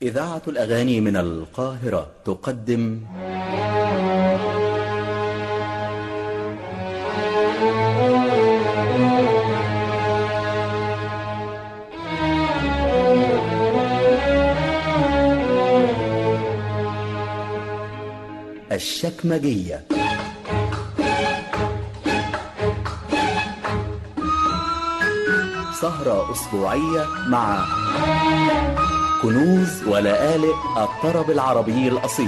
إذاعة الأغاني من القاهرة تقدم الشكمجية سهرة أسبوعية مع كنوز ولآلئ الطرب العربي الأصيل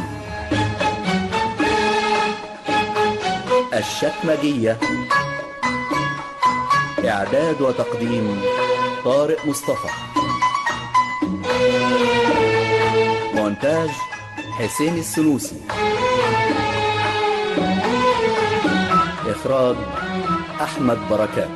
الشكمجية إعداد وتقديم طارق مصطفى مونتاج حسين السنوسي إخراج أحمد بركات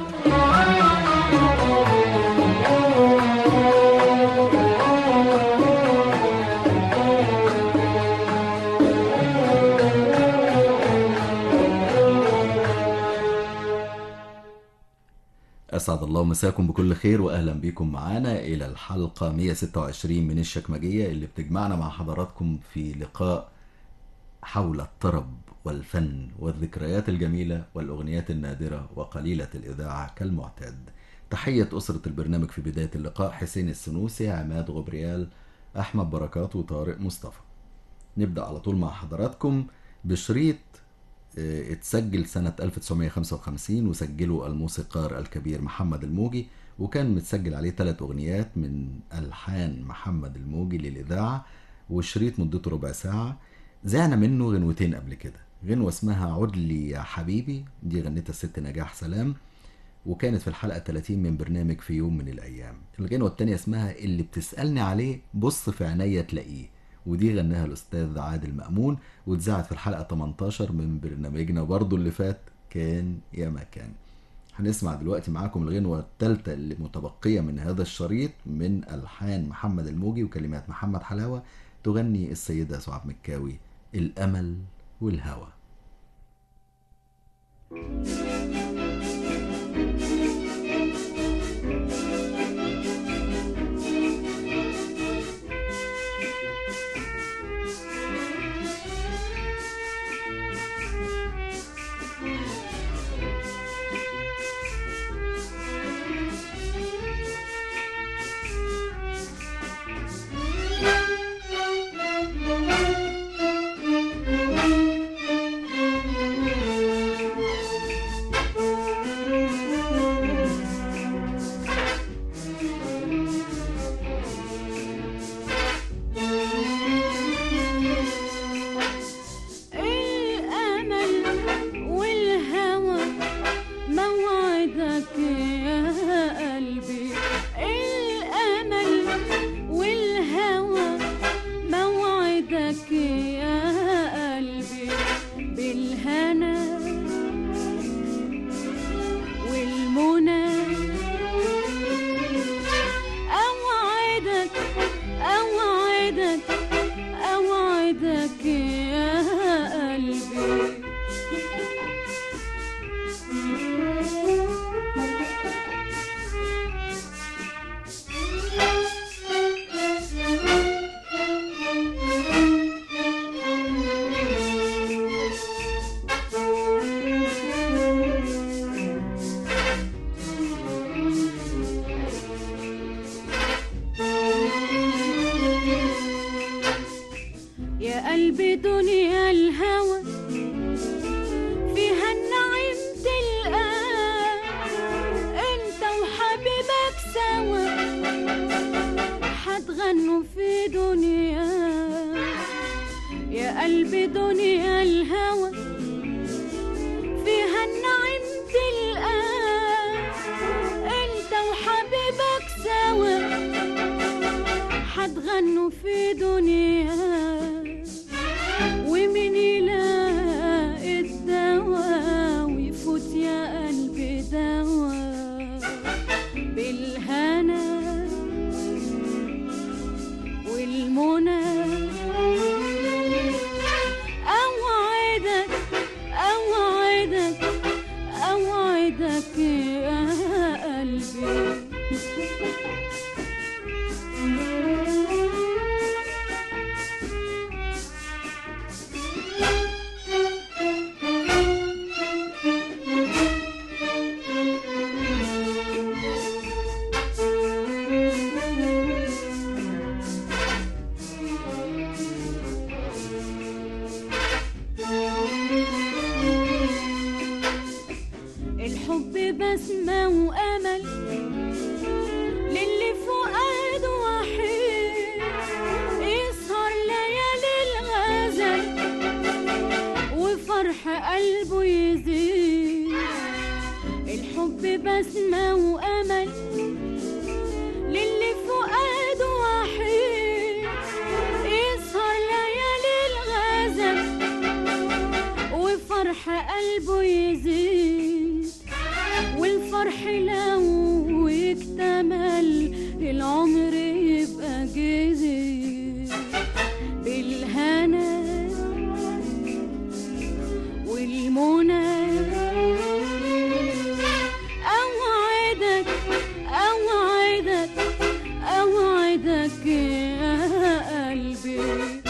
أسعد الله مساكم بكل خير وأهلا بكم معانا إلى الحلقة 126 من الشكمجية اللي بتجمعنا مع حضراتكم في لقاء حول الطرب والفن والذكريات الجميلة والأغنيات النادرة وقليلة الإذاعة كالمعتاد تحية أسرة البرنامج في بداية اللقاء حسين السنوسي عماد غبريال أحمد بركات وطارق مصطفى نبدأ على طول مع حضراتكم بشريط اه، اتسجل سنة 1955 وسجله الموسيقار الكبير محمد الموجي وكان متسجل عليه ثلاث أغنيات من ألحان محمد الموجي للإذاعة وشريط مدته ربع ساعة زعنا منه غنوتين قبل كده غنوة اسمها عد لي يا حبيبي دي غنتها الست نجاح سلام وكانت في الحلقة 30 من برنامج في يوم من الأيام الغنوة التانية اسمها اللي بتسألني عليه بص في عينيا تلاقيه ودي غناها الأستاذ عادل مأمون واتذاعت في الحلقة 18 من برنامجنا برضو اللي فات كان يا ما كان هنسمع دلوقتي معاكم الغنوة الثالثة اللي متبقية من هذا الشريط من ألحان محمد الموجي وكلمات محمد حلاوة تغني السيدة سعاد مكاوي الأمل والهوى الأمل والهوى موعدك يا قلبي الأمل والهوى موعدك يا قلبي بالهنا والمنى أوعدك أوعدك أوعدك يا قلبي يا قلبي دنيا الهوى فيها النعيم تلقاه انت وحبيبك سوا حتغنوا في دنيا يا قلبي دنيا الهوى فيها النعيم تلقاه انت وحبيبك سوا حتغنوا في دنيا ومن يلاقي الدواء ويفوت يا قلبي دواء بالهنا والمنى أوعدك أوعدك أوعدك يا قلبي بسمة وأمل للي فؤاده وحيد يسهر ليالي الغزل وفرح قلبه يزيد والفرح لو اكتمل العمر يبقى جديد بالهنا والمنى أوعدك أوعدك أوعدك يا قلبي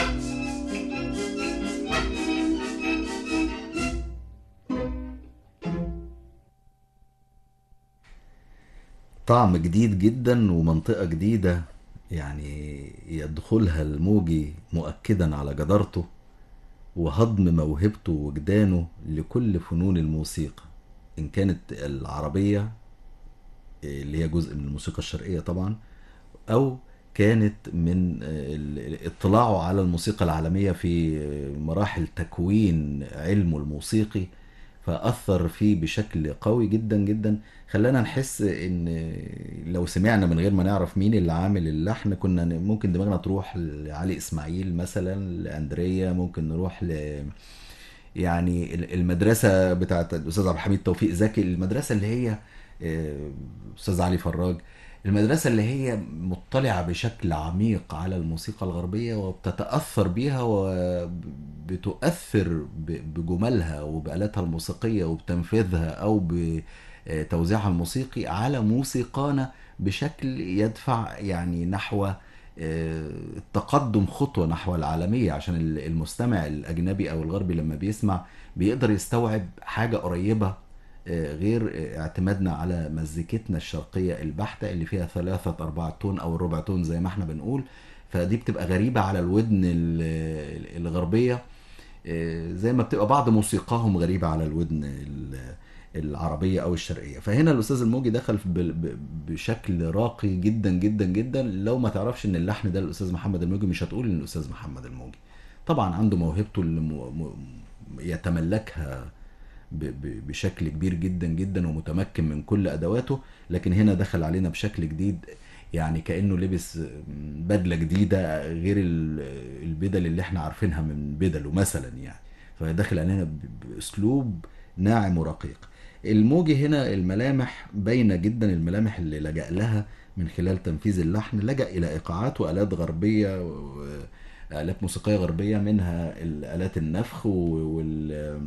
طعم جديد جدا ومنطقة جديدة يعني يدخلها الموجي مؤكدا على جدارته وهضم موهبته ووجدانه لكل فنون الموسيقى إن كانت العربية اللي هي جزء من الموسيقى الشرقية طبعا أو كانت من ال- اطلاعه على الموسيقى العالمية في مراحل تكوين علمه الموسيقي فأثر فيه بشكل قوي جدا جدا خلانا نحس ان لو سمعنا من غير ما نعرف مين اللي عامل اللحن كنا ن- ممكن دماغنا تروح لعلي اسماعيل مثلا لاندريا ممكن نروح ل يعني ال- المدرسة بتاعت الأستاذ عبد الحميد توفيق زكي المدرسة اللي هي آه، أستاذ علي فراج المدرسة اللي هي مطلعة بشكل عميق على الموسيقى الغربية وبتتأثر بيها وبتؤثر ب- بجملها وبآلاتها الموسيقية وبتنفيذها أو بتوزيعها الموسيقي على موسيقانا بشكل يدفع يعني نحو آه، التقدم خطوة نحو العالمية عشان ال- المستمع الأجنبي أو الغربي لما بيسمع بيقدر يستوعب حاجة قريبة آه، غير آه، اعتمادنا على مزيكتنا الشرقية البحتة اللي فيها ثلاثة أربعة تون أو الربع تون زي ما احنا بنقول فدي بتبقى غريبة على الودن ال- ال- الغربية آه، زي ما بتبقى بعض موسيقاهم غريبة على الودن ال- العربية أو الشرقية فهنا الأستاذ الموجي دخل ب- ب- بشكل راقي جدا جدا جدا لو ما تعرفش إن اللحن ده الأستاذ محمد الموجي مش هتقول إن الأستاذ محمد الموجي طبعا عنده موهبته اللي م- م- يتملكها ب- ب- بشكل كبير جدا جدا ومتمكن من كل ادواته لكن هنا دخل علينا بشكل جديد يعني كانه لبس بدله جديده غير ال- البدل اللي احنا عارفينها من بدله مثلا يعني فداخل علينا ب- باسلوب ناعم ورقيق الموجي هنا الملامح باينه جدا الملامح اللي لجأ لها من خلال تنفيذ اللحن لجأ الى ايقاعات والات غربيه والات موسيقيه غربيه منها الالات النفخ وال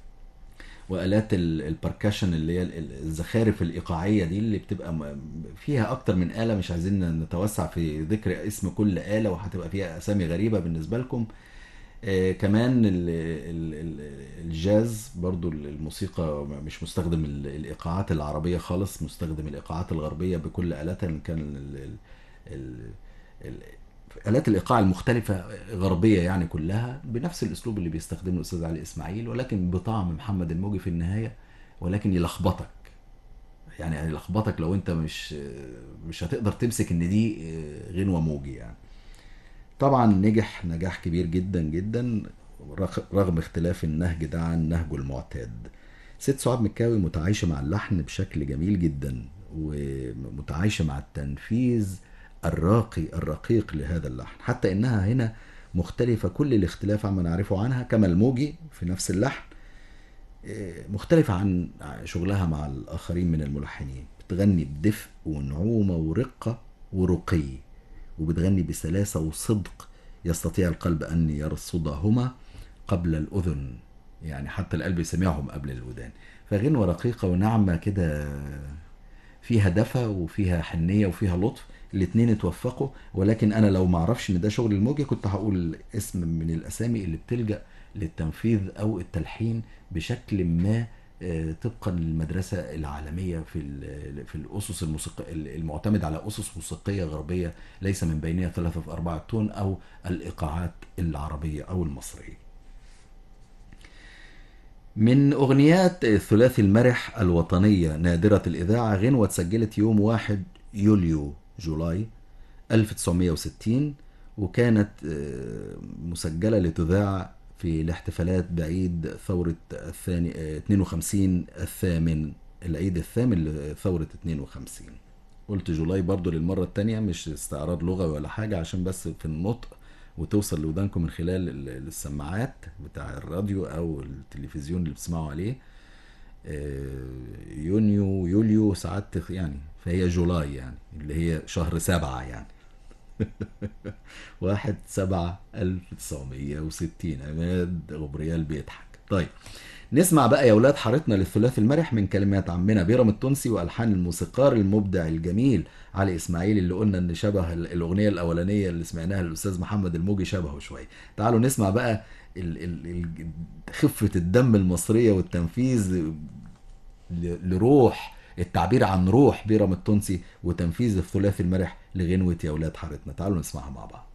والات ال- البركشن اللي هي ال- الزخارف الايقاعيه دي اللي بتبقى م- فيها اكتر من اله مش عايزين نتوسع في ذكر اسم كل اله وهتبقى فيها اسامي غريبه بالنسبه لكم آه كمان ال ال ال الجاز برضو الموسيقى مش مستخدم ال- الايقاعات العربيه خالص مستخدم الايقاعات الغربيه بكل الاتها ان كان ال ال ال ال آلات الإيقاع المختلفة غربية يعني كلها بنفس الأسلوب اللي بيستخدمه الأستاذ علي إسماعيل ولكن بطعم محمد الموجي في النهاية ولكن يلخبطك يعني يلخبطك لو أنت مش مش هتقدر تمسك إن دي غنوة موجي يعني طبعا نجح نجاح كبير جدا جدا رغ- رغم اختلاف النهج ده عن نهجه المعتاد ست سعاد مكاوي متعايشة مع اللحن بشكل جميل جدا ومتعايشة مع التنفيذ الراقي الرقيق لهذا اللحن حتى انها هنا مختلفة كل الاختلاف عما نعرفه عنها كما الموجي في نفس اللحن إيه، مختلفة عن شغلها مع الآخرين من الملحنين بتغني بدفء ونعومة ورقة ورقي وبتغني بسلاسة وصدق يستطيع القلب أن يرصدهما قبل الأذن يعني حتى القلب يسمعهم قبل الودان فغنوة رقيقة وناعمة كده فيها دفى وفيها حنية وفيها لطف الاتنين اتوفقوا ولكن انا لو ما اعرفش ان ده شغل الموجي كنت هقول اسم من الاسامي اللي بتلجأ للتنفيذ او التلحين بشكل ما آه، طبقا للمدرسة العالمية في ال- في الأسس الموسيقى المعتمد على أسس موسيقية غربية ليس من بينها ثلاثة في أربعة تون أو الإيقاعات العربية أو المصرية من أغنيات الثلاثي المرح الوطنية نادرة الإذاعة غنوة اتسجلت يوم 1 يوليو جولاي 1960 وكانت آه، مسجلة لتذاع في الاحتفالات بعيد ثورة الثاني آه، 52 الثامن العيد الثامن لثورة 52 قلت جولاي برضو للمرة التانية مش استعراض لغوي ولا حاجة عشان بس في النطق وتوصل لودانكم من خلال ال- السماعات بتاع الراديو أو التلفزيون اللي بتسمعوا عليه آه، يونيو يوليو ساعات تخ- يعني فهي جولاي يعني اللي هي شهر سبعة يعني واحد سبعة ألف تسعمية وستين عماد غبريال بيضحك طيب نسمع بقى يا ولاد حارتنا للثلاثي المرح من كلمات عمنا بيرم التونسي والحان الموسيقار المبدع الجميل علي اسماعيل اللي قلنا ان شبه ال- الاغنيه الاولانيه اللي سمعناها للاستاذ محمد الموجي شبهه شويه تعالوا نسمع بقى ال ال ال خفه الدم المصريه والتنفيذ ل- لروح التعبير عن روح بيرم التونسي وتنفيذ الثلاثي المرح لغنوة يا ولاد حارتنا تعالوا نسمعها مع بعض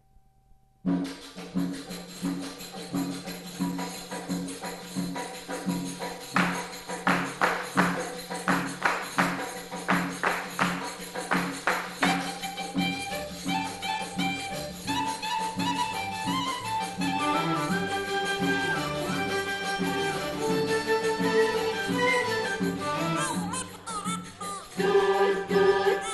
توت توت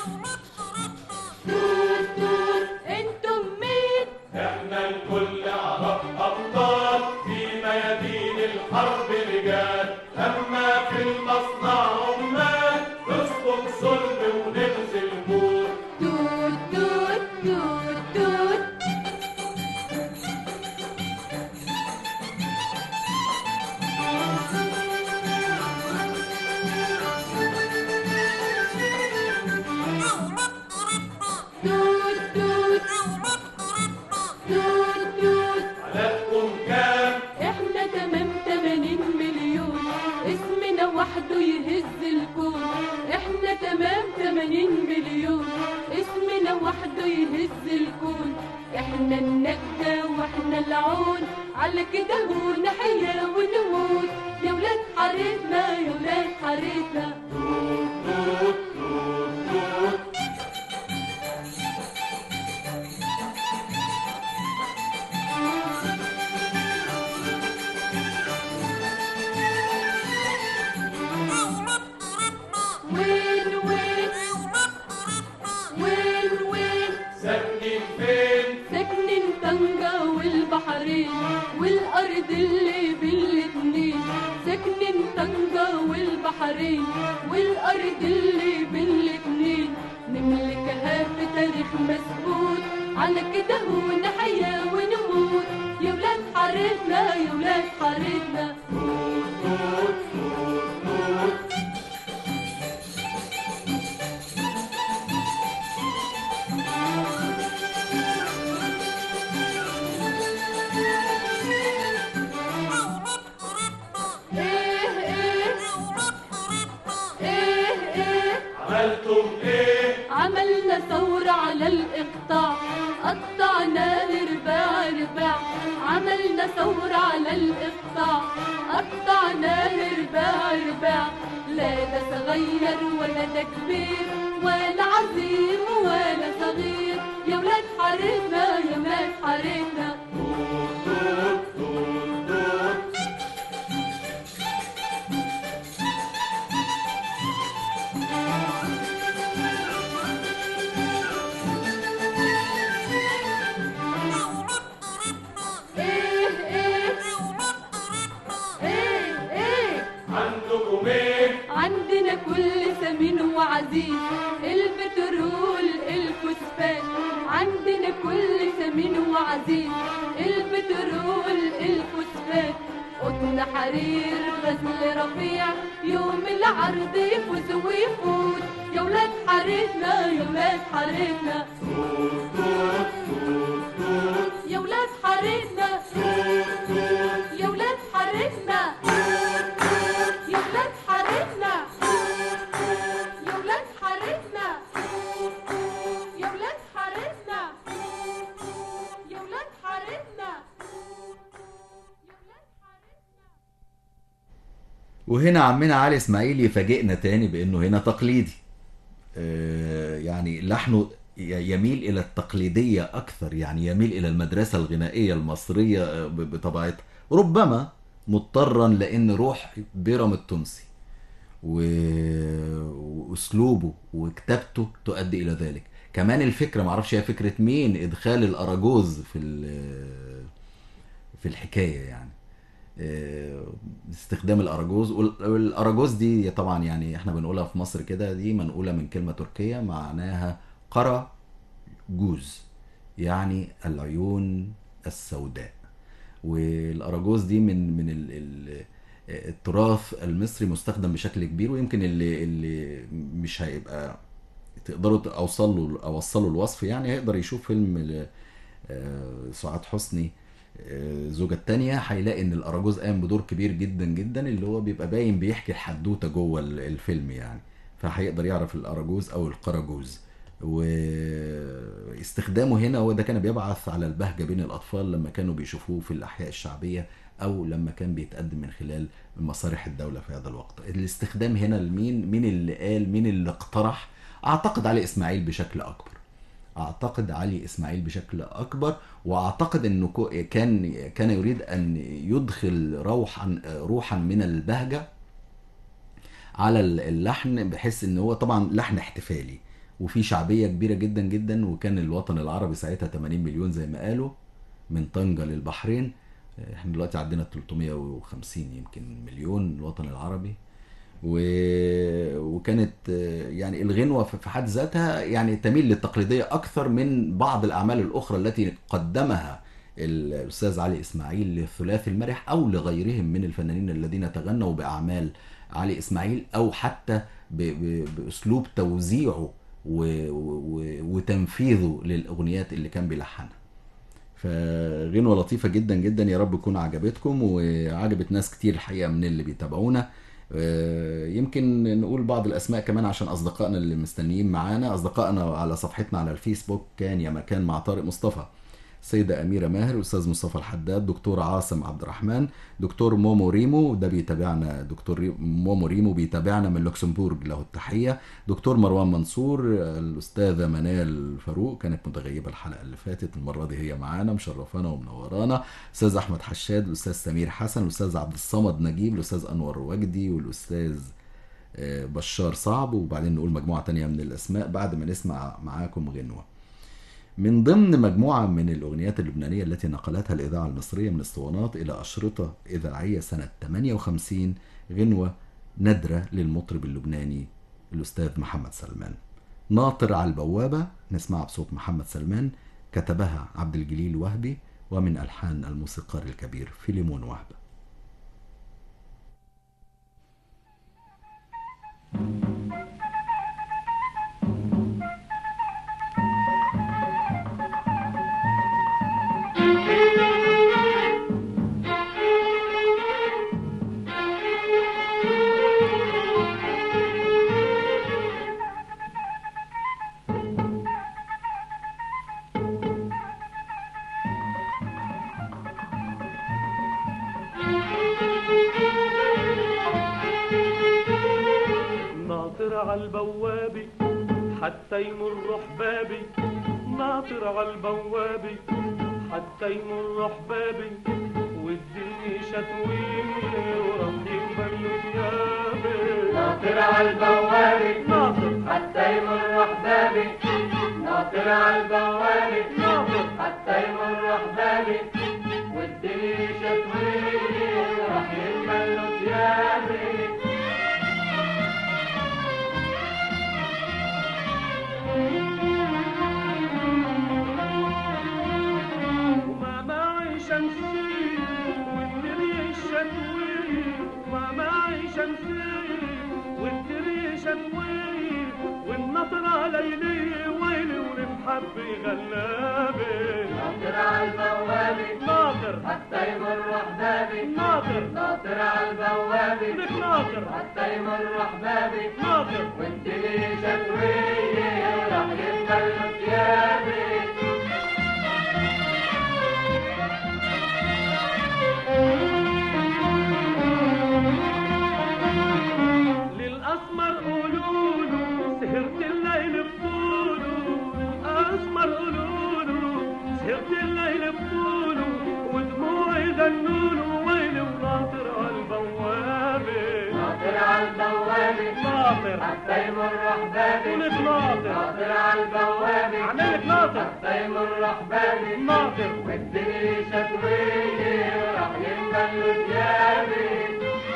توت توت انتم مين احنا الكل عرب ابطال في ميادين الحرب رجال اما في المصنع عمال نسقط صلب ونغزي الموت توت توت توت توت توت توت توت توت عددكم كام احنا تمام 80 مليون اسمنا وحده يهز الكون احنا تمام 80 مليون اسمنا وحده يهز الكون احنا النجدة واحنا العون على كده هو نحيا ونموت يا ولاد حارتنا يا ولاد حارتنا وين وين وين وين ساكنين فين ساكنين طنجة والبحرين والأرض اللي بين الاتنين ساكنين طنجة والبحرين والأرض اللي بين الاتنين نملكها في تاريخ مسبوط على كده هو نحيا ونموت يا ولاد حارتنا يا ولاد حارتنا ايه ايه ايه ايه عملتم ايه عملنا ثورة على الإقطاع قطعنا لرباع رباع عملنا ثورة على الإقطاع قطعنا لرباع رباع لا ده صغير ولا ده كبير ولا عظيم ولا صغير يا ولاد حارتنا يا ولاد حارتنا ايه ايه ايه ايه عندكم ايه عندنا كل ثمين وعزيز البترول الفوسفات عندنا كل ثمين وعزيز البترول الفوسفات قطن حرير غزل رفيع يوم العرض يفوز ويفوت يا ولاد حارتنا يا ولاد حارتنا يا ولاد حارتنا يا ولاد حارتنا يا ولاد حارتنا يا ولاد حارتنا يا ولاد حارتنا يا ولاد حارتنا يا ولاد حارتنا وهنا عمنا علي اسماعيل يفاجئنا تاني بانه هنا تقليدي آه، يعني لحنه ي- يميل الى التقليديه اكثر يعني يميل الى المدرسه الغنائيه المصريه آه، ب- بطبيعتها ربما مضطرا لان روح بيرم التونسي و- واسلوبه وكتابته تؤدي الى ذلك كمان الفكره معرفش هي فكره مين ادخال الاراجوز في ال- في الحكايه يعني آه، استخدام الاراجوز وال- والاراجوز دي طبعا يعني احنا بنقولها في مصر كده دي منقوله من كلمه تركيه معناها قرى جوز يعني العيون السوداء والاراجوز دي من من ال ال التراث المصري مستخدم بشكل كبير ويمكن اللي اللي مش هيبقى تقدروا اوصلوا له اوصلوا الوصف يعني هيقدر يشوف فيلم ل- آه، سعاد حسني آه، زوجة التانية هيلاقي ان الاراجوز قام بدور كبير جدا جدا اللي هو بيبقى باين بيحكي الحدوتة جوه ال- الفيلم يعني فهيقدر يعرف الاراجوز او القراجوز واستخدامه هنا هو ده كان بيبعث على البهجة بين الأطفال لما كانوا بيشوفوه في الأحياء الشعبية أو لما كان بيتقدم من خلال مسارح الدولة في هذا الوقت الاستخدام هنا لمين مين اللي قال مين اللي اقترح أعتقد علي إسماعيل بشكل أكبر اعتقد علي اسماعيل بشكل اكبر واعتقد انه كو- كان كان يريد ان يدخل روحا روحا من البهجه على اللحن بحيث ان هو طبعا لحن احتفالي وفي شعبيه كبيره جدا جدا وكان الوطن العربي ساعتها 80 مليون زي ما قالوا من طنجه للبحرين احنا دلوقتي عدينا 350 يمكن مليون الوطن العربي و... وكانت آه، يعني الغنوة في في حد ذاتها يعني تميل للتقليدية أكثر من بعض الأعمال الأخرى التي قدمها الأستاذ علي إسماعيل للثلاثي المرح أو لغيرهم من الفنانين الذين تغنوا بأعمال علي إسماعيل أو حتى ب... ب... بأسلوب توزيعه و... و... وتنفيذه للأغنيات اللي كان بيلحنها فغنوة لطيفة جدا جدا يا رب تكون عجبتكم وعجبت ناس كتير الحقيقة من اللي بيتابعونا آه، يمكن نقول بعض الأسماء كمان عشان أصدقائنا اللي مستنيين معانا أصدقائنا على صفحتنا على الفيسبوك كان يا مكان مع طارق مصطفى سيدة أميرة ماهر أستاذ مصطفى الحداد دكتور عاصم عبد الرحمن دكتور مومو ريمو ده بيتابعنا دكتور ري- مومو ريمو بيتابعنا من لوكسمبورج له التحية دكتور مروان منصور الأستاذة منال فاروق كانت متغيبة الحلقة اللي فاتت المرة دي هي معانا مشرفانا ومنورانا أستاذ أحمد حشاد الأستاذ سمير حسن الأستاذ عبد الصمد نجيب الأستاذ أنور وجدي والأستاذ آه، بشار صعب وبعدين نقول مجموعة تانية من الأسماء بعد ما نسمع معاكم غنوة من ضمن مجموعة من الأغنيات اللبنانية التي نقلتها الإذاعة المصرية من اسطوانات إلى أشرطة إذاعية سنة 58 غنوة نادرة للمطرب اللبناني الأستاذ محمد سلمان ناطر على البوابة نسمعها بصوت محمد سلمان كتبها عبد الجليل وهبي ومن ألحان الموسيقار الكبير فيليمون وهبة ناطر على البوابة حتى يمر حبابي ناطر على البوابة حتى يمر حبابي والدنيا شتوية وراح يقبل ثيابي ناطر على البوابة ناطر حتى يمر أحبابي ناطر على البوابة ناطر حتى يمر أحبابي والدنيا شتوية راح يقبلوا ثيابي وما معي شمسية والدنيا شتوية وما معي شمسية والدنيا شتوية والنطرة ليلية ويلي والمحبة غلابة ناطر على البوابة ناطر حتى يمر أحبابي ناطر ناطر على البوابة لك ناطر حتى يمر أحبابي ناطر والدنيا شتوية راح يقبلوا ثيابي للأسمر قولوله سهرت الليل بطوله للأسمر قولوله سهرت الليل بطوله ودموعي دنوله ويلي وناطر على البوابة ناطر على البوابة ناطر حتى يمر أحبابي قولك ناطر ناطر على البوابة عملك ناطر حتى يمر أحبابي ناطر والدنيا شتوية راح ينبلوا ثيابي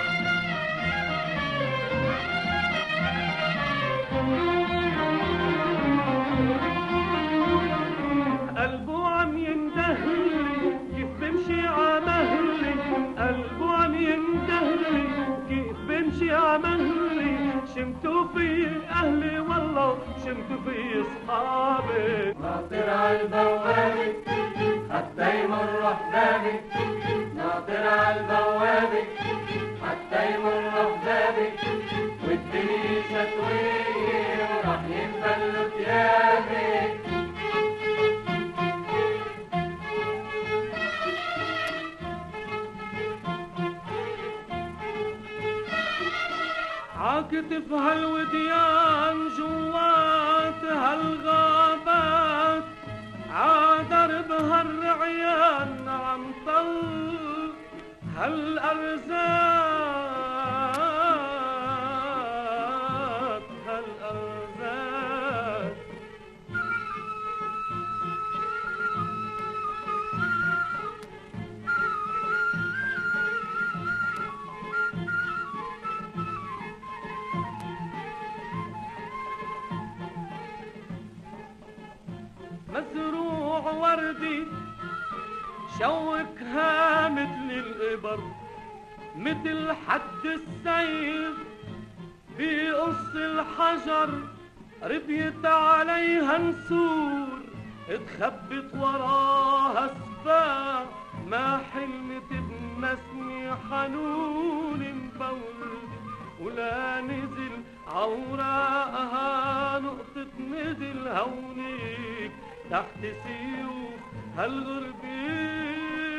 قلبه عم يندهلي كيف بمشي عمهلي قلبه عم يندهلي كيف بمشي عمهلي شمتوا في اهلي والله شمتوا في اصحابي ناطر على البوابة حتى يمر أحبابي ناطر على البوابة حتى يمر أحبابي والدنيا شتوية وراح ينبلوا ثيابي عاكتف هالوديان جوات هالغابات عادرب هالرعيان عم طل هالأرزاق هالأرزاق مزروع وردي شوكها مثل الإبر مثل حد السيف بقص الحجر ربيت عليها نسور اتخبت وراها سباع ما حلمت بنسمي حنون مبور ولا نزل عوراقها نقطة نزل هونيك تحت سيوف هالغربة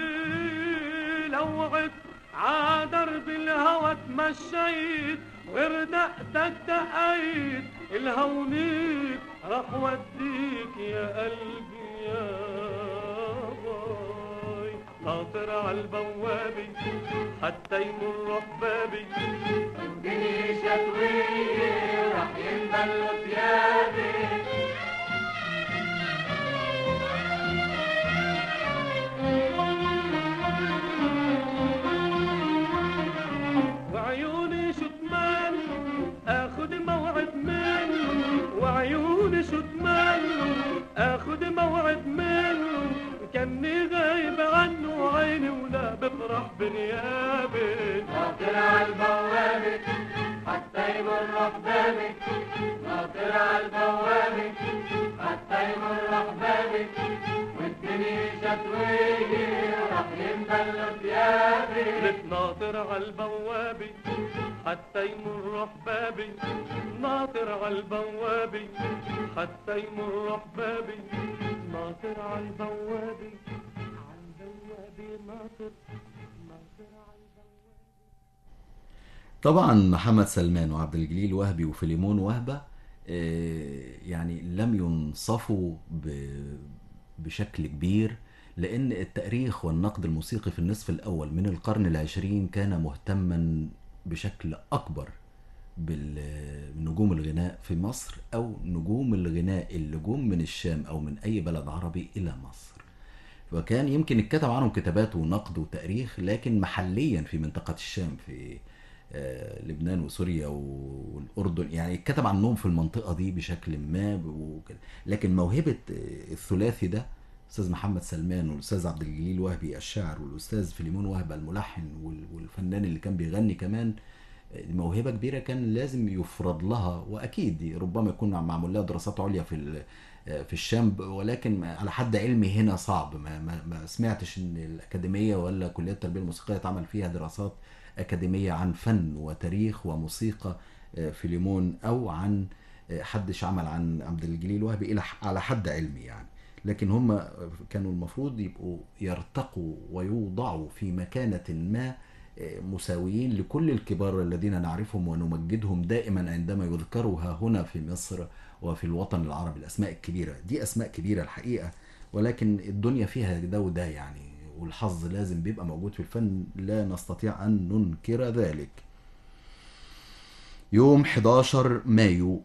لوعت عادرب الهوى تمشيت وردقتك دقيت الهونيك راح وديك يا قلبي يا باي ناطر عالبوابة حتى يمر أحبابي الدنيا شتوية وراح ينبلوا ثيابي وعيوني شو تمنوا اخد موعد منه وعيوني شو تمنوا اخد موعد منه كاني غايب عنه عيني ولا بفرح بنيابي ناطر على البوابة حتى يمر أحبابي ناطر على البوابة حتى يمر أحبابي والدنيا شتوية وراح ينبلوا ثيابي لك ناطر عالبوابة حتى يمر أحبابي ناطر عالبوابة حتى يمر أحبابي ناطر عالبوابة عالبوابة ناطر ناطر عالبوابة طبعا محمد سلمان وعبد الجليل وهبي وفيليمون وهبة آه، يعني لم ينصفوا ب- بشكل كبير لأن التأريخ والنقد الموسيقي في النصف الأول من القرن العشرين كان مهتما بشكل أكبر بنجوم الغناء في مصر أو نجوم الغناء اللي جم من الشام أو من أي بلد عربي إلى مصر وكان يمكن اتكتب عنهم كتابات ونقد وتاريخ لكن محليا في منطقة الشام في آه، لبنان وسوريا والأردن يعني اتكتب عنهم في المنطقة دي بشكل ما وكده لكن موهبة آه، الثلاثي ده أستاذ محمد سلمان والأستاذ عبد الجليل وهبي الشاعر والأستاذ فيليمون وهبة الملحن وال- والفنان اللي كان بيغني كمان آه، موهبة كبيرة كان لازم يفرض لها وأكيد ربما يكون معمول لها دراسات عليا في ال- في الشام ولكن على حد علمي هنا صعب ما, ما, ما سمعتش ان الاكاديميه ولا كليه التربيه الموسيقيه اتعمل فيها دراسات اكاديميه عن فن وتاريخ وموسيقى آه، فيليمون او عن آه، حدش عمل عن عبد الجليل وهبي الى ح- على حد علمي يعني لكن هم كانوا المفروض يبقوا يرتقوا ويوضعوا في مكانه ما آه، مساويين لكل الكبار الذين نعرفهم ونمجدهم دائما عندما يذكروا ها هنا في مصر وفي الوطن العربي الاسماء الكبيره دي اسماء كبيره الحقيقه ولكن الدنيا فيها ده وده يعني والحظ لازم بيبقى موجود في الفن لا نستطيع ان ننكر ذلك يوم 11 مايو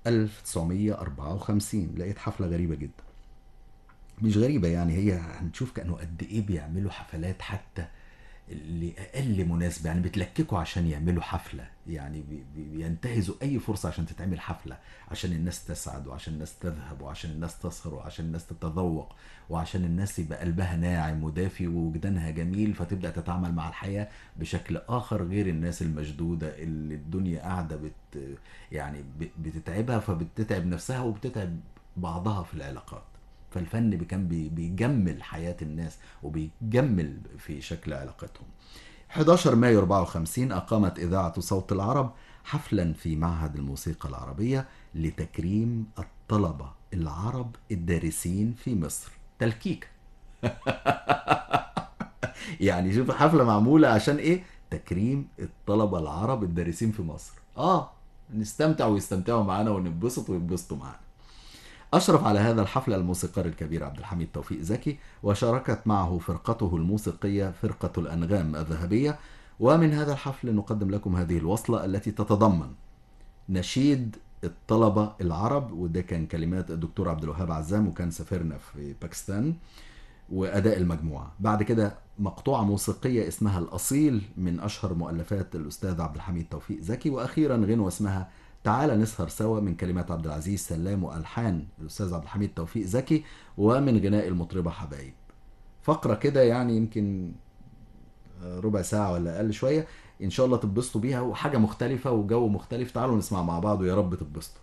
1954 لقيت حفلة غريبة جدا مش غريبة يعني هي هنشوف كانوا قد ايه بيعملوا حفلات حتى لأقل مناسبة يعني بتلككوا عشان يعملوا حفلة يعني بي- بي- بينتهزوا أي فرصة عشان تتعمل حفلة عشان الناس تسعد وعشان الناس تذهب وعشان الناس تسهر وعشان الناس تتذوق وعشان الناس يبقى قلبها ناعم ودافي ووجدانها جميل فتبدأ تتعامل مع الحياة بشكل آخر غير الناس المشدودة اللي الدنيا قاعدة بت يعني ب- بتتعبها فبتتعب نفسها وبتتعب بعضها في العلاقات فالفن كان بي- بيجمل حياة الناس وبيجمل في شكل علاقتهم 11 مايو 54 أقامت إذاعة صوت العرب حفلا في معهد الموسيقى العربية لتكريم الطلبة العرب الدارسين في مصر تلكيك يعني شوف حفلة معمولة عشان إيه تكريم الطلبة العرب الدارسين في مصر آه نستمتع ويستمتعوا معانا وننبسط وينبسطوا معانا أشرف على هذا الحفل الموسيقار الكبير عبد الحميد توفيق زكي وشاركت معه فرقته الموسيقية فرقة الأنغام الذهبية ومن هذا الحفل نقدم لكم هذه الوصلة التي تتضمن نشيد الطلبة العرب وده كان كلمات الدكتور عبد الوهاب عزام وكان سافرنا في باكستان وأداء المجموعة بعد كده مقطوعة موسيقية اسمها الأصيل من أشهر مؤلفات الأستاذ عبد الحميد توفيق زكي وأخيرا غنوة اسمها تعال نسهر سوا من كلمات عبد العزيز سلام وألحان الأستاذ عبد الحميد توفيق زكي ومن غناء المطربة حبايب فقرة كده يعني يمكن ربع ساعة ولا أقل شوية إن شاء الله تتبسطوا بيها وحاجة مختلفة وجو مختلف تعالوا نسمع مع بعض ويا رب تتبسطوا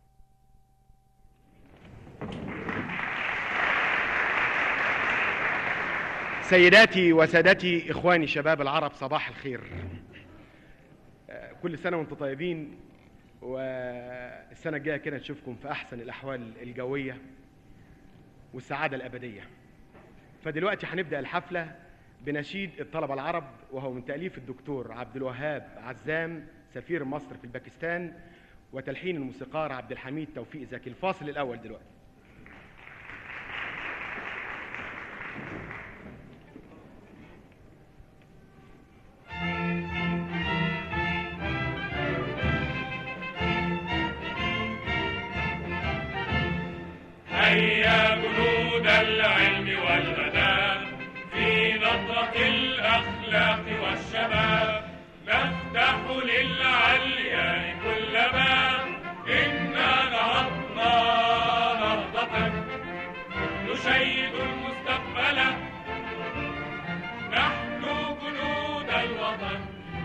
سيداتي وسادتي اخواني شباب العرب صباح الخير آه، كل سنه وانتم طيبين والسنه الجايه كده نشوفكم في احسن الاحوال الجويه والسعاده الابديه فدلوقتي هنبدا الحفله بنشيد الطلبه العرب وهو من تاليف الدكتور عبد الوهاب عزام سفير مصر في الباكستان وتلحين الموسيقار عبد الحميد توفيق زكي الفاصل الاول دلوقتي هيا جنود العلم والأداب في نطق الأخلاق والشباب نفتح للعلياء كل باب إنا نهضنا نهضة نشيد المستقبل نحن جنود الوطن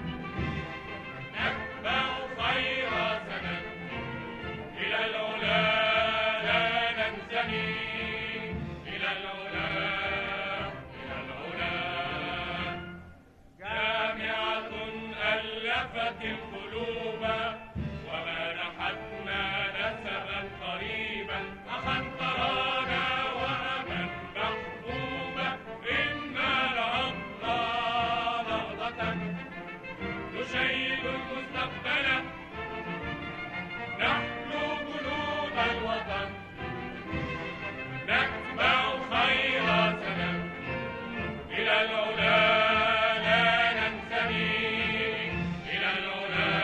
نتبع خير سند إلى العلا لا ننثني إلى العلا إلى العلا جامعة ألفت القلوب ومنحتنا نسبا قريبا أخا ترانا وأبا محبوبا إنا نهضنا نهضة نشيد المستقبل نحن جنود الوطن نتبع خير سنة إلى العلا لا ننثني إلى العلا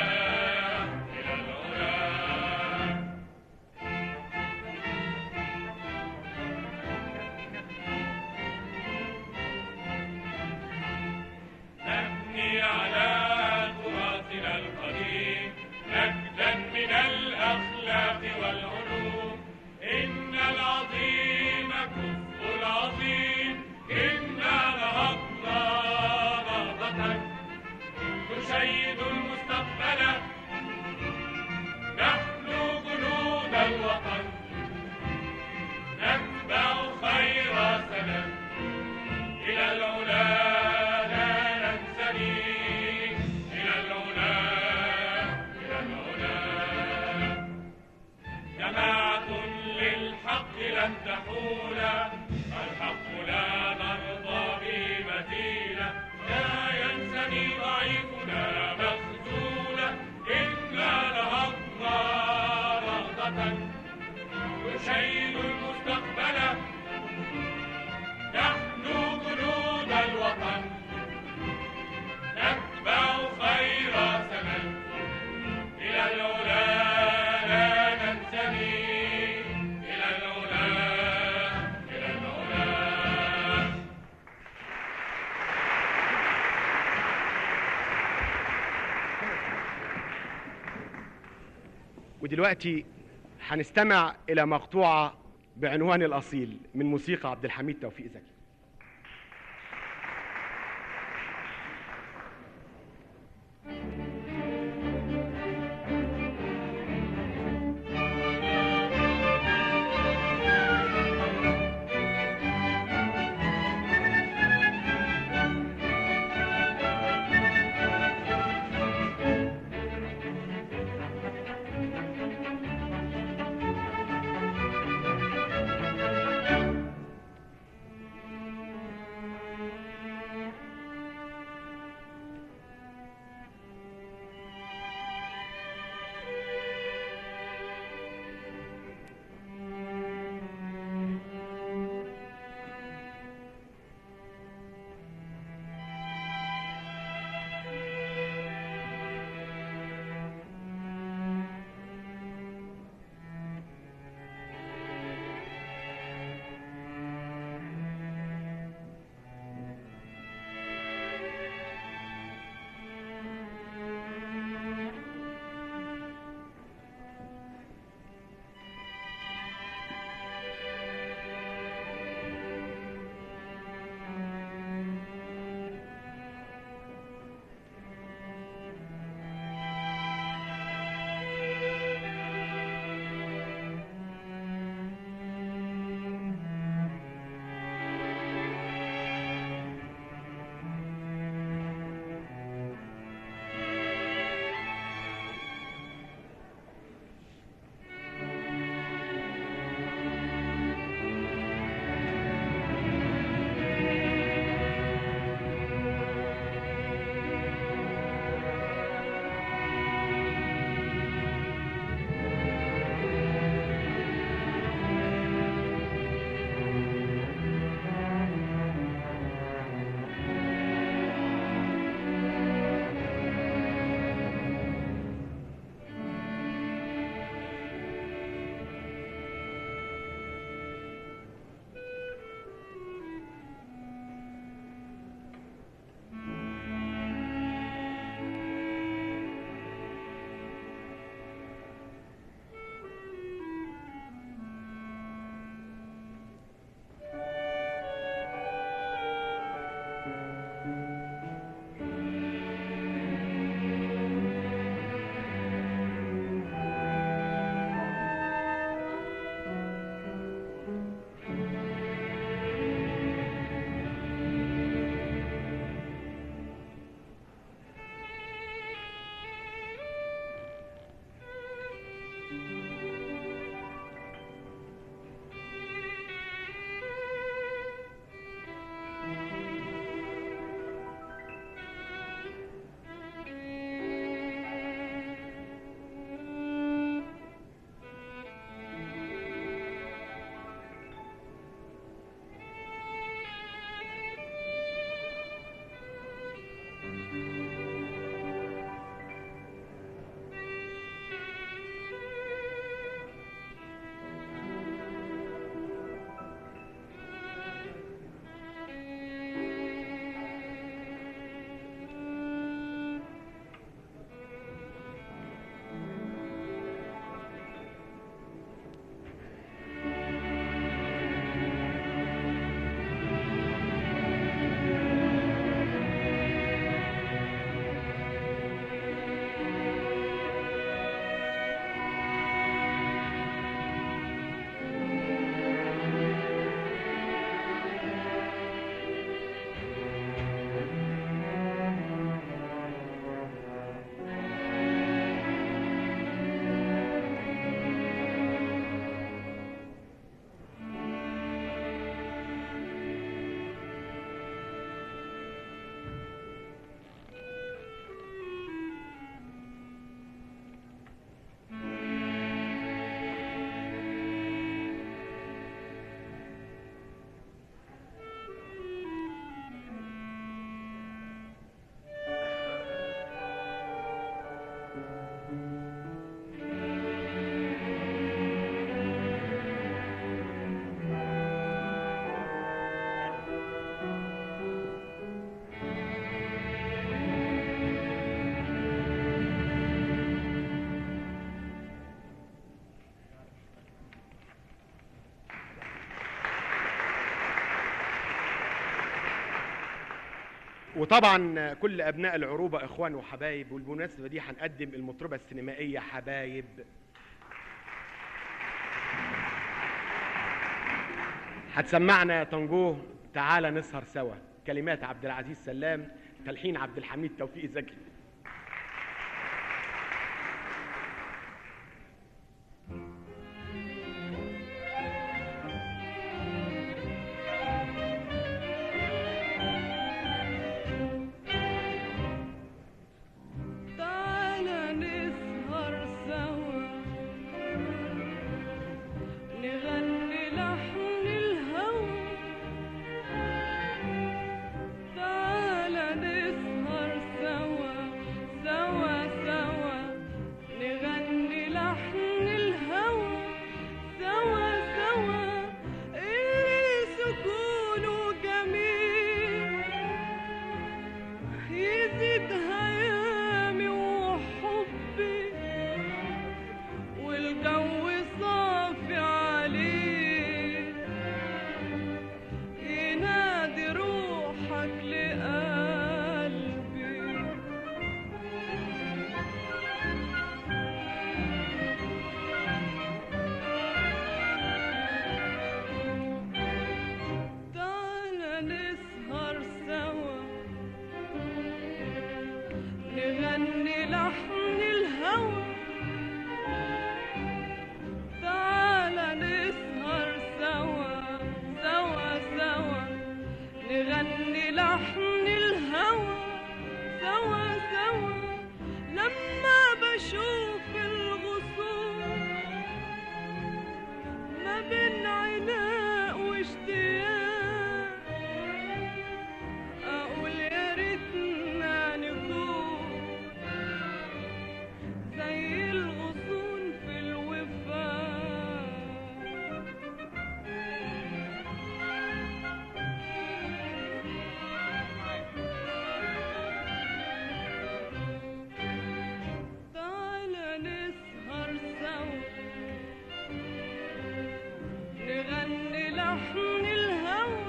ودلوقتي هنستمع إلى مقطوعة بعنوان الأصيل من موسيقى عبد الحميد توفيق زكي وطبعا كل ابناء العروبه اخوان وحبايب والمناسبه دي هنقدم المطربه السينمائيه حبايب هتسمعنا تنجوه تعالى نسهر سوا كلمات عبد العزيز سلام تلحين عبد الحميد توفيق زكي تعالى نسهر سوا نغني لحن الهوى تعالى نسهر سوا سوا سوا نغني لحن الهوى سوا سوا اللي سكونه جميل يزيد هيامي وحبي والجو صافي عليه ينادي روحك لقلبي تعالى نسهر سوا نغني لحن الهوى تعالى نسهر سوا سوا سوا نغني لحن الهوى سوا سوا لما بشوف الغصون ما بين عناء واشتياق أقول يا ريتنا نكون زي الغصون في الوفاء تعالى نسهر سوا نغني لحن الهوى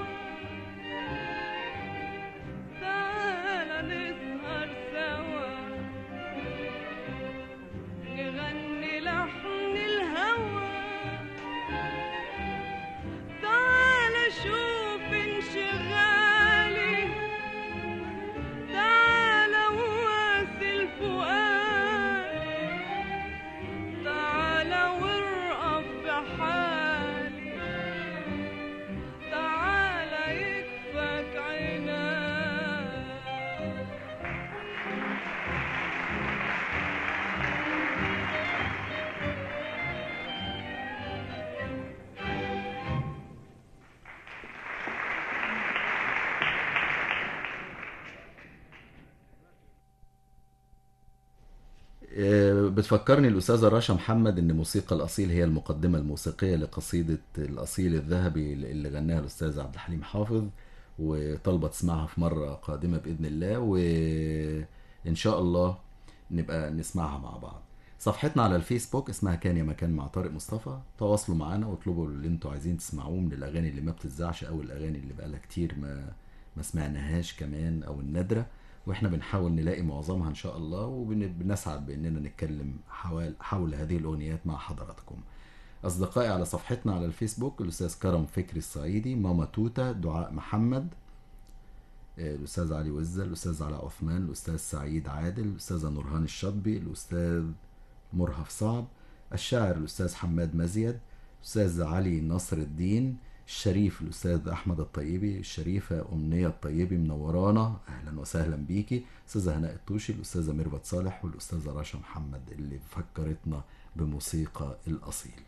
تعالى نسهر سوا نغني لحن الهوى تعالى شوف انشغالي تعالى واسل فؤاد تعالى وارقف بحالي تعالى يكفك عناد آه، بتفكرني الأستاذة رشا محمد إن موسيقى الأصيل هي المقدمة الموسيقية لقصيدة الأصيل الذهبي اللي غناها الأستاذ عبد الحليم حافظ وطالبة تسمعها في مرة قادمة بإذن الله وإن شاء الله نبقى نسمعها مع بعض صفحتنا على الفيسبوك اسمها كان يا مكان مع طارق مصطفى تواصلوا معانا واطلبوا اللي انتوا عايزين تسمعوه من الأغاني اللي ما بتتذاعش أو الأغاني اللي بقالها كتير ما ما سمعناهاش كمان أو النادرة واحنا بنحاول نلاقي معظمها ان شاء الله وبنسعد باننا نتكلم حول حول هذه الاغنيات مع حضراتكم اصدقائي على صفحتنا على الفيسبوك الاستاذ كرم فكري الصعيدي ماما توتا دعاء محمد آه، الاستاذ علي وزة الاستاذ علاء عثمان الاستاذ سعيد عادل الاستاذه نورهان الشطبي الاستاذ مرهف صعب الشاعر الاستاذ حماد مزيد الاستاذ علي نصر الدين الشريف الاستاذ احمد الطيبي الشريفه امنيه الطيبي منورانا اهلا وسهلا بيكي استاذه هناء الطوشي الاستاذه ميرفت صالح والاستاذه رشا محمد اللي فكرتنا بموسيقى الاصيل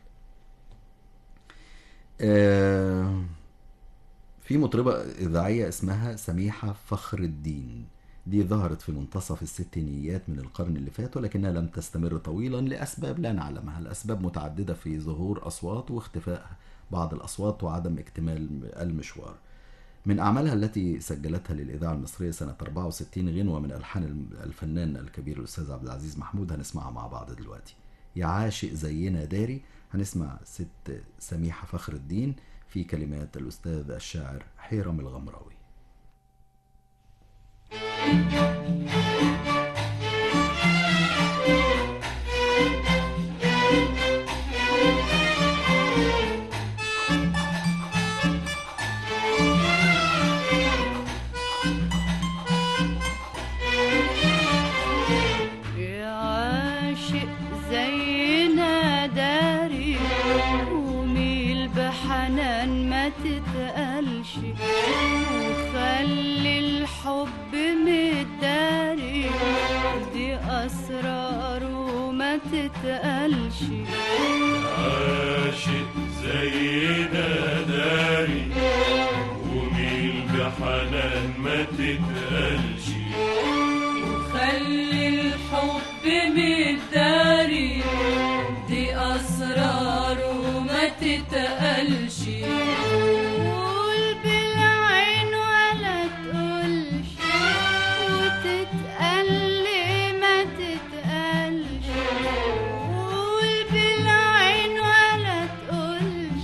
آه، في مطربة إذاعية اسمها سميحة فخر الدين دي ظهرت في منتصف الستينيات من القرن اللي فات ولكنها لم تستمر طويلا لأسباب لا نعلمها الأسباب متعددة في ظهور أصوات واختفاء بعض الأصوات وعدم اكتمال المشوار من أعمالها التي سجلتها للإذاعة المصرية سنة 64 غنوة من ألحان الفنان الكبير الأستاذ عبد العزيز محمود هنسمعها مع بعض دلوقتي يا عاشق زينا داري هنسمع ست سميحة فخر الدين في كلمات الأستاذ الشاعر حيرم الغمراوي يا عاشق زينا داري وميل بحنان ما تتقلش وخلي الحب مداري دي أسرار وما تتقلش عاشق زينا داري وميل بحنان ما تتقلش خلي الحب مداري دي أسرار وما تتقلش قول بالعين ولا تقولش وتتقلي ما تتقلش قول بالعين ولا تقولش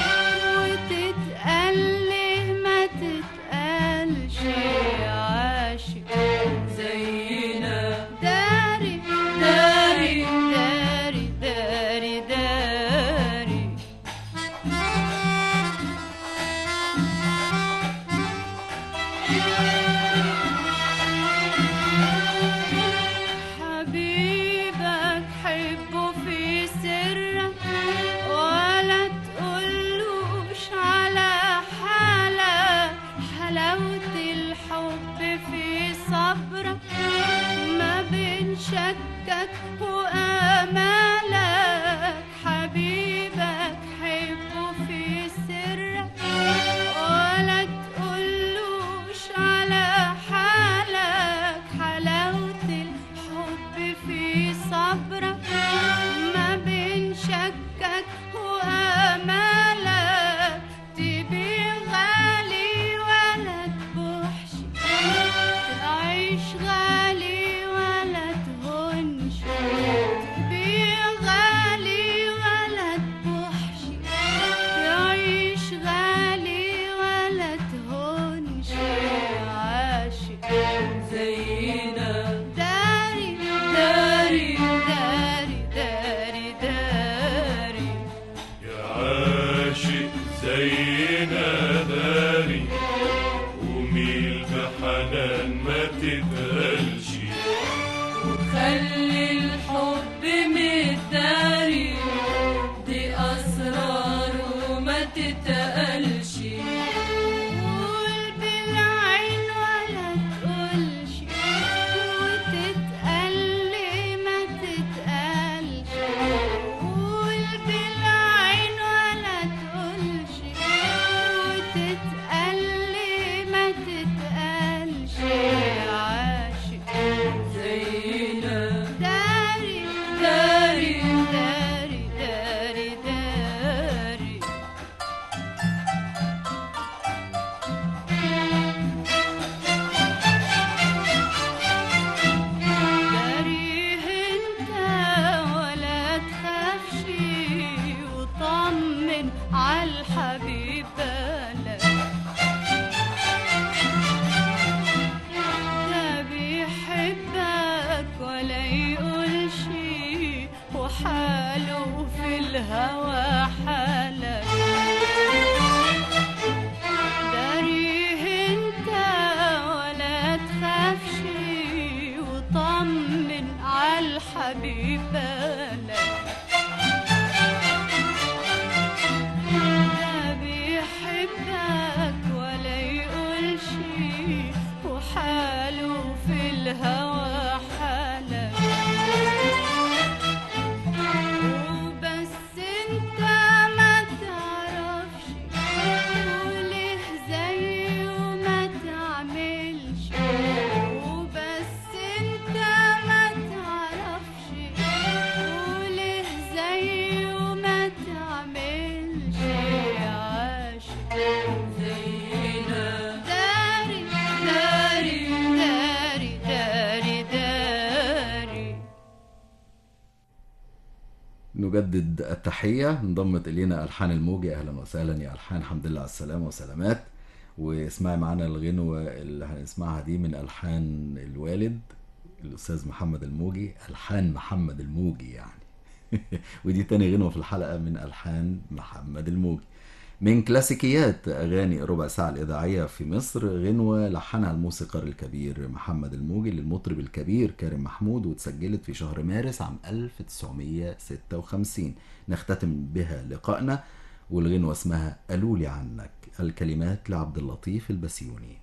وتتقلي ما تتقلش عاشق زينا داري داري داري داري داري حبيبك حبه في سرك ولا تقولوش على حالك حلاوة الحب في صبرك ما بين شكك وآمالك حبيبك حبه في سرك ولا تقولوش على حالك حلاوة الحب في صبرك ما بين شكك وآمالك تبيع غالي ولا تبوحش تعيش غالي ولا تهونش تبيع غالي ولا تبوحش تعيش غالي ولا تهونش عاشق زينا داري داري داري داري داري يا عاشق زينا داري وميل بحنان ما تتقلش خلي الحب مداري دي أسرار وما تتقلش قول بالعين ولا تقولش وتتقلي ما تتقلش قول بالعين ولا تقولش وتتقلي ما تتقلش عاشق زينا داري داري داري داري داري داريه انت ولا تخافش وطمن عالحبيب بالك ده بيحبك ولا يقولش وحاله في الهوى حالك داريه انت ولا تخافش وطمن عالحبيب بالك ده بيحبك ولا يقولش وحاله في الهوى حالك وبس انت ما تعرفش وليه زيه ما تعملش وبس انت ما تعرفش وليه زيه ما تعملش عاشق زينا داري داري داري داري داري نجدد التحية انضمت إلينا ألحان الموجي أهلا وسهلا يا ألحان الحمد لله على السلامة وسلامات واسمعي معانا الغنوة اللي هنسمعها دي من ألحان الوالد الأستاذ محمد الموجي ألحان محمد الموجي يعني ودي تاني غنوة في الحلقة من ألحان محمد الموجي من كلاسيكيات أغاني ربع ساعة الإذاعية في مصر غنوة لحنها الموسيقار الكبير محمد الموجي للمطرب الكبير كريم محمود واتسجلت في شهر مارس عام 1956 نختتم بها لقائنا والغنوة اسمها قالوا لي عنك الكلمات لعبد اللطيف البسيوني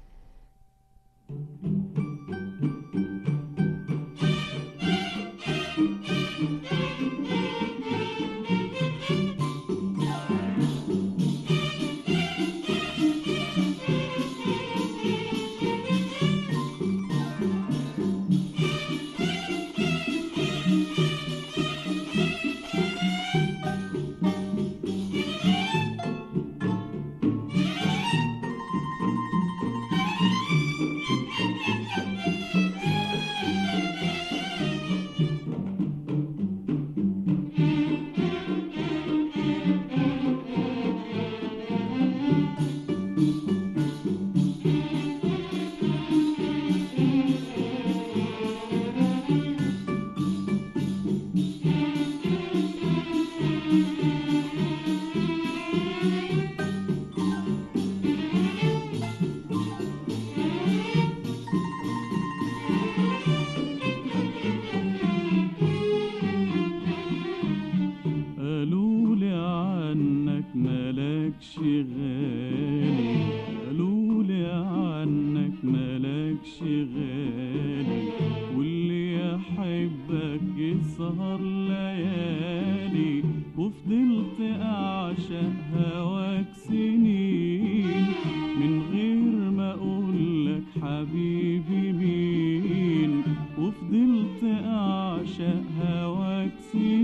قالوا لي عنك ملكش غالي قالوا لي عنك ملكش غالي واللي يحبك يسهر ليالي وفضلت اعشق هواك سنين من غير ما اقولك حبيبي مين وفضلت اعشق هواك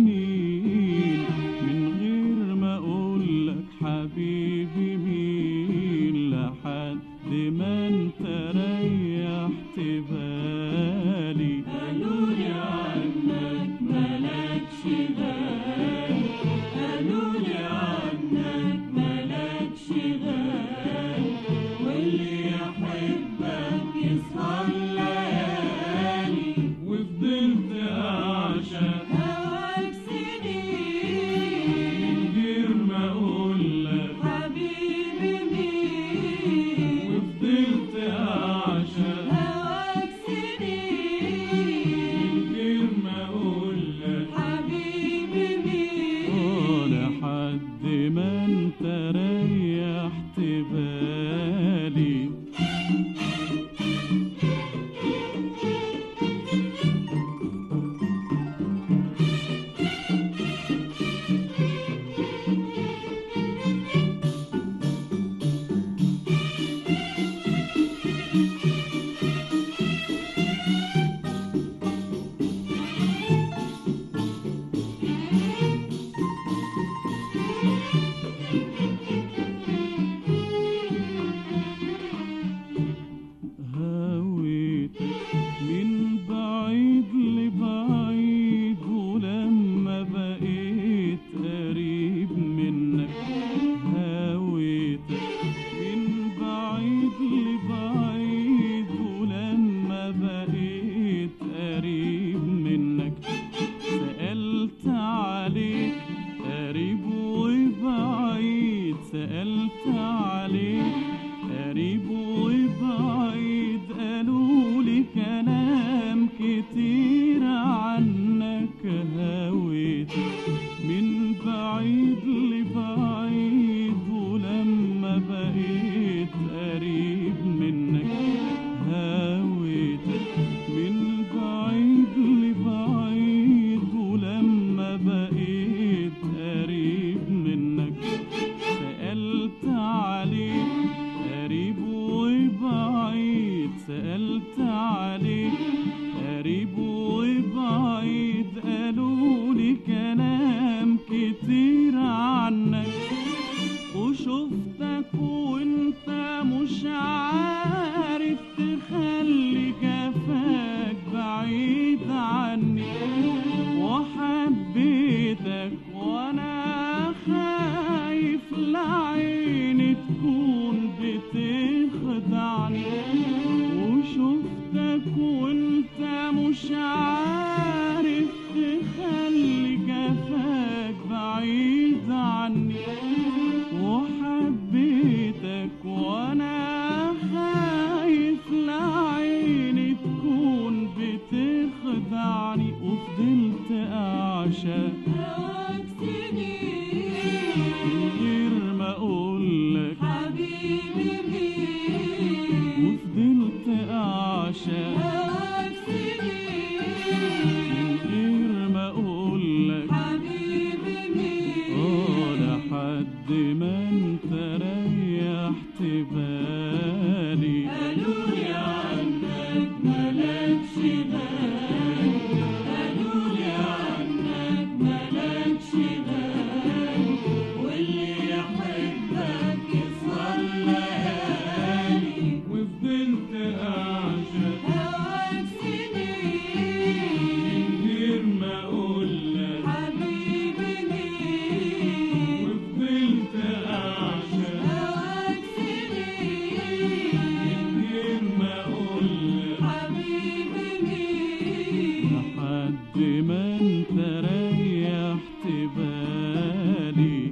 سنين من غير ما اقولك حبيبي مين لحد ما انت ريحت بالي قالوا لي عنك ملكش غالي قالوا لي عنك ملكش غالي واللي يحبك يسهر ليالي وفضلت اعشق هواك سنين من غير ما اقولك حبيبي مين وفضلت اعشق هواك سنين من غير ما اقولك حبيبي مين لحد ما انت ريحت بالي هويتك من بعيد لبعيد ولما بقيت قريب منك هويتك من بعيد لبعيد ولما بقيت قريب منك سألت عليك قريب وبعيد سألت عليك قريب وبعيد قالوا لي كلام كتير عنك هويتك من بعيد لبعيد ولما بقيت قريب منك هويتك من بعيد لبعيد ولما بقيت قريب منك سألت عليك قريب وبعيد سألت عليك قريب وبعيد قالوا لي كلام كتير عنك وشفتك وانت مش عارف تخلي جفاك بعيد عني وحبيتك وانا خايف لعيني تكون بتهدى عني وشفتك وانت مش عارف تخلي جفاك بعيد عني وحبيتك وانا خايف لعيني تكون بتخدعني وفضلت اعشق هواك سنين من غير ما اقولك حبيبي مين وفضلت اعشق هواك سنين من غير ما اقولك حبيبي مين اه لحد ما انت ريحت بالي قالوا لي عنك ملكش غالي قالوا لي عنك ملكش غالي واللي يحبك يسهر ليالي وفضلت اعشق هواك سنين من غير ما اقولك حبيبي مين وفضلت اعشق هواك سنين من غير ما اقولك حبيبي مين لحد ما انت ريحت بالي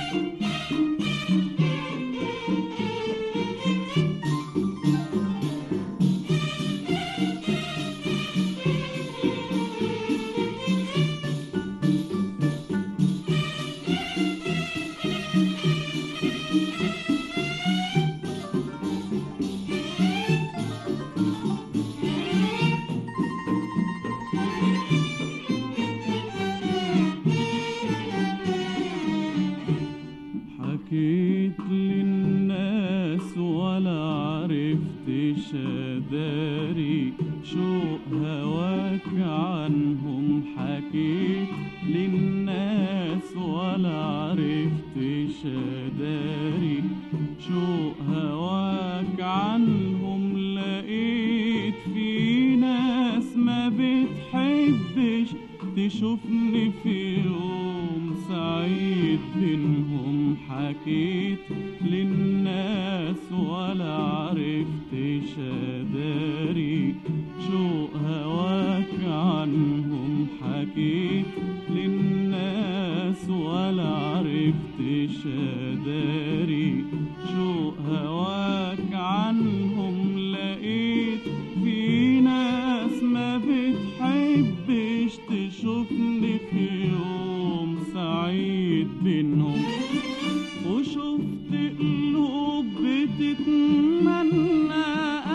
حكيت للناس ولا عرفت شداري شوق هواك عنهم حكيت للناس ولا عرفت شداري شوق هواك عنهم لقيت في ناس ما بتحبش تشوفني في يوم سعيد بينهم حكيت للناس ولا عرفت شداري شوق هواك عنهم حكيت للناس ولا عرفت شداري شوق هواك عنهم لقيت في ناس ما بتحبش تشوفني في يوم سعيد بينهم وشفت قلوب بتتمنى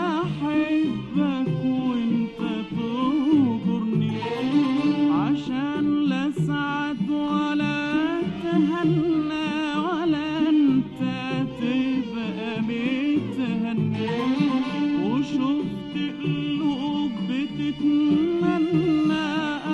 احبك وانت تهجرني عشان لا سعد ولا تهنى ولا انت تبقى متهني وشفت قلوب بتتمنى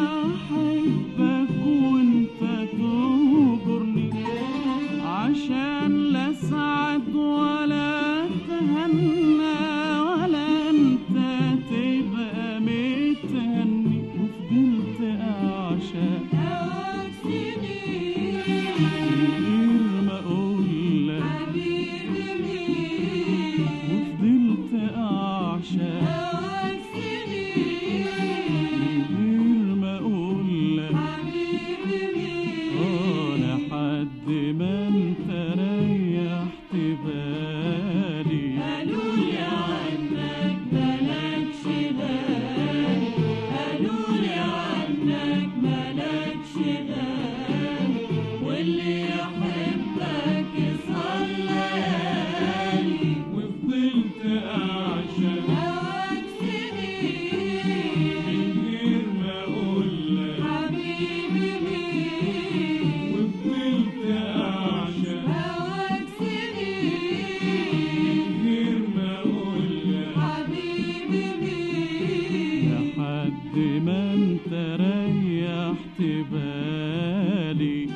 احبك وانت تهجرني عشان لا سعد ولا تهنى ولا انت تبقى متهني وفضلت اعشق هواك سنين من غير ما اقولك حبيبي مين وفضلت اعشق هواك سنين من غير ما اقولك حبيبي مين اه لحد ما انت ريحت بالي قالوا لي عنك ملكش غالي قالوا لي عنك ملكش غالي واللي يحبك يسهر ليالي وفضلت اعشق هواك سنين من غير ما اقولك حبيبي مين وفضلت اعشق هواك سنين من غير ما اقولك حبيبي مين لحد ما انت ريحت بالي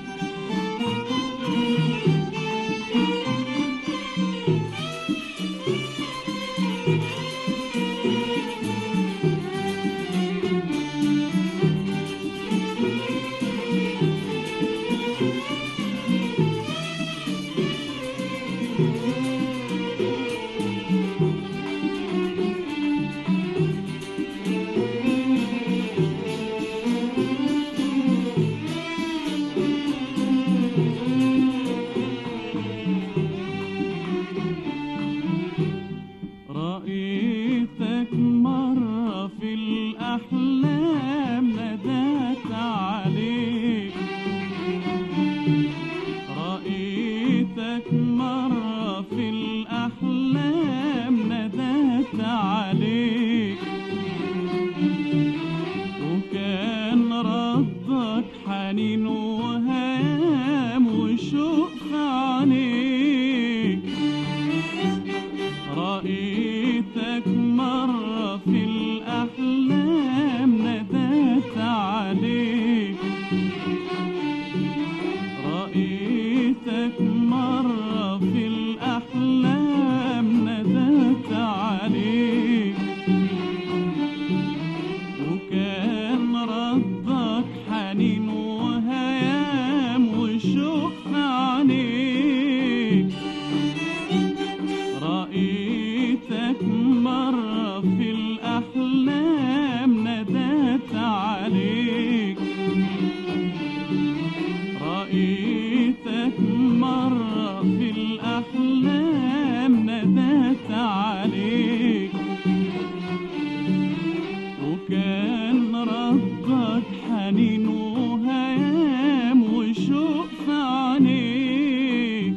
رأيتك مرة في الأحلام ندات عليك رأيتك مرة في الأحلام ندات عليك وكان ردك حنين وهيام وشوق في عينيك رأيتك مرة في الأحلام ندات عليك رأيتك مرة في الأحلام ندات عليك وكان ردك حنين وهيام وشوق في عينيك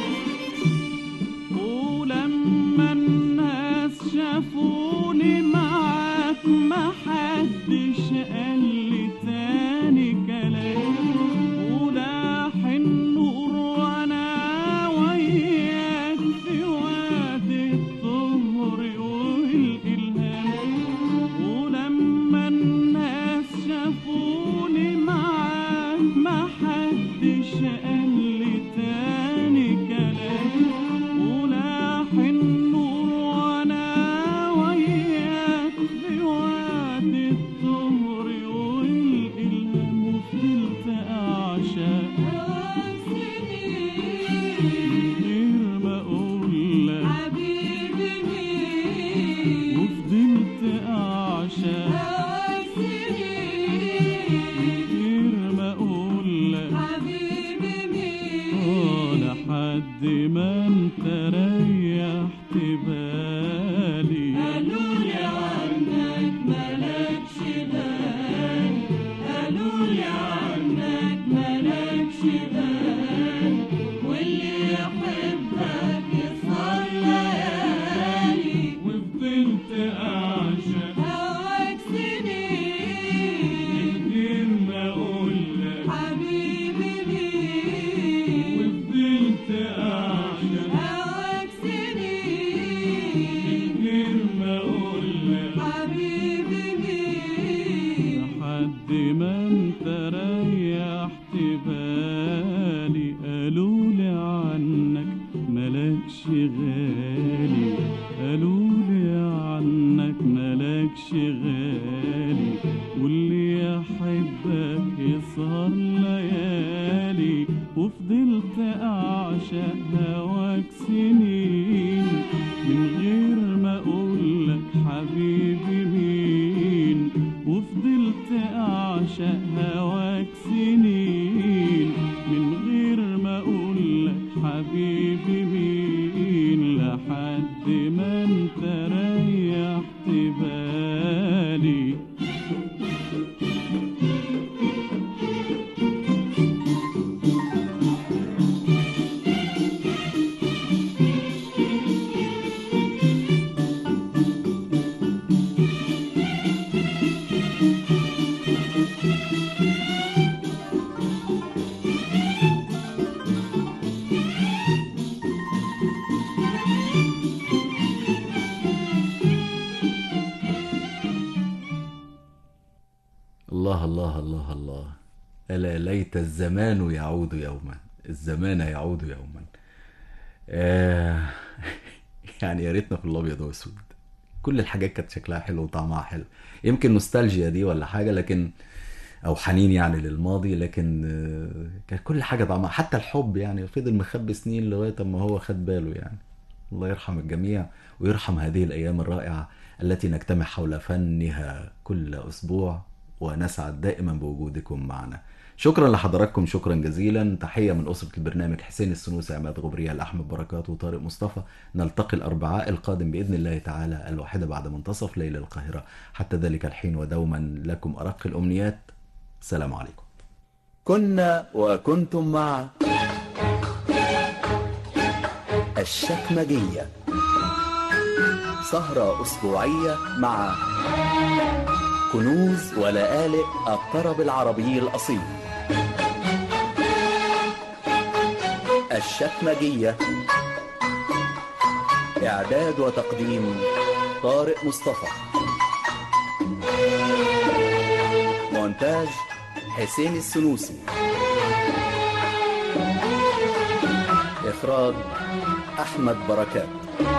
ولما الناس شافوني معاك ما حدش قال لي تاني كلام ولاح النور وانا وياك في وادي الطهر والإلهام ولما الناس شافوني معاك ما حدش قال لي تاني كلام ولاح النور وانا وياك في وادي الطهر والإلهام وفضلت أعشق من غير ما أقول لك وفضلت أعشق من غير ما أقول لك آه لحد ما انت ريحت بالي قالولي عنك ملكش بال قالولي عنك ملكش بال واللي يحبك يسهر ليالي وفضلت أعشق هواك سنين من غير ما أقول لك حبيبي مين وفضلت أعشق هواك سنين من غير ما أقول لك حبيبي مين لحد ما انت ريحت بالي قالولي عنك ملكش غالي قالولي عنك ملكش غالي واللي يحبك يسهر ليالي وفضلت أعشق هواك سنين من غير ما أقولك حبيبي مين وفضلت أعشق هواك سنين من غير ما أقولك حبيبي مين لحد ما انت ريحت بالي الله الله الله الله ألا ليت الزمان يعود يوما الزمان يعود يوما آه يعني يا ريتنا في الابيض واسود كل الحاجات كانت شكلها حلو وطعمها حلو يمكن نوستالجيا دي ولا حاجه لكن او حنين يعني للماضي لكن آه، كانت كل حاجه طعمها حتى الحب يعني فضل مخبي سنين لغايه اما هو خد باله يعني الله يرحم الجميع ويرحم هذه الايام الرائعه التي نجتمع حول فنها كل اسبوع ونسعد دائما بوجودكم معنا شكرا لحضراتكم شكرا جزيلا تحيه من اسره البرنامج حسين السنوسي عماد غبريال احمد بركات وطارق مصطفى نلتقي الاربعاء القادم باذن الله تعالى الواحده بعد منتصف ليل القاهره حتى ذلك الحين ودوما لكم ارق الامنيات سلام عليكم كنا وكنتم مع الشكمجية سهرة أسبوعية مع كنوز ولآلئ الطرب العربي الأصيل الشكمجية إعداد وتقديم طارق مصطفى مونتاج حسين السنوسي إخراج أحمد بركات